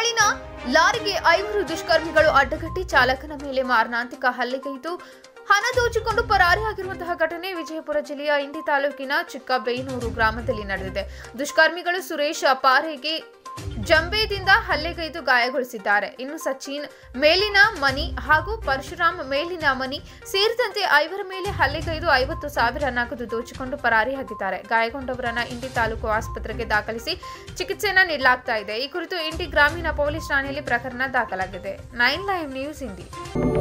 ತರಳಿನ ಲಾರಿಗೆ ಐವರು ದುಷ್ಕರ್ಮಿಗಳು ಅಡ್ಡಗಟ್ಟಿ ಚಾಲಕನ ಮೇಲೆ ಮಾರಣಾಂತಿಕ ಹಲ್ಲೆಗೈದು ಹಣ ದೋಚಿಕೊಂಡು ಪರಾರಿಯಾಗಿರುವಂತಹ ಘಟನೆ ವಿಜಯಪುರ ಜಿಲ್ಲೆಯ ಇಂಡಿ ತಾಲೂಕಿನ ಚಿಕ್ಕಬೇನೂರು ಗ್ರಾಮದಲ್ಲಿ ನಡೆದಿದೆ ದುಷ್ಕರ್ಮಿಗಳು ಸುರೇಶ್ ಪಾರೆಗೆ ಜಂಬೇದಿಂದ ಹಲ್ಲೆಗೈದು ಗಾಯಗೊಳಿಸಿದ್ದಾರೆ ಇನ್ನು ಸಚಿನ್ ಮೇಲಿನ ಮನಿ ಹಾಗೂ ಪರಶುರಾಮ್ ಮೇಲಿನ ಮನಿ ಸೇರಿದಂತೆ ಐವರ ಮೇಲೆ ಹಲ್ಲೆಗೈದು ಐವತ್ತು ಸಾವಿರ ನಗದು ದೋಚಿಕೊಂಡು ಪರಾರಿಯಾಗಿದ್ದಾರೆ ಗಾಯಗೊಂಡವರನ್ನ ಇಂಡಿ ತಾಲೂಕು ಆಸ್ಪತ್ರೆಗೆ ದಾಖಲಿಸಿ ಚಿಕಿತ್ಸೆಯನ್ನ ನೀಡಲಾಗ್ತಾ ಇದೆ ಈ ಕುರಿತು ಇಂಡಿ ಗ್ರಾಮೀಣ ಪೊಲೀಸ್ ಠಾಣೆಯಲ್ಲಿ ಪ್ರಕರಣ ದಾಖಲಾಗಿದೆ ನೈನ್ ಲೈವ್ ನ್ಯೂಸ್ ಇಂಡಿ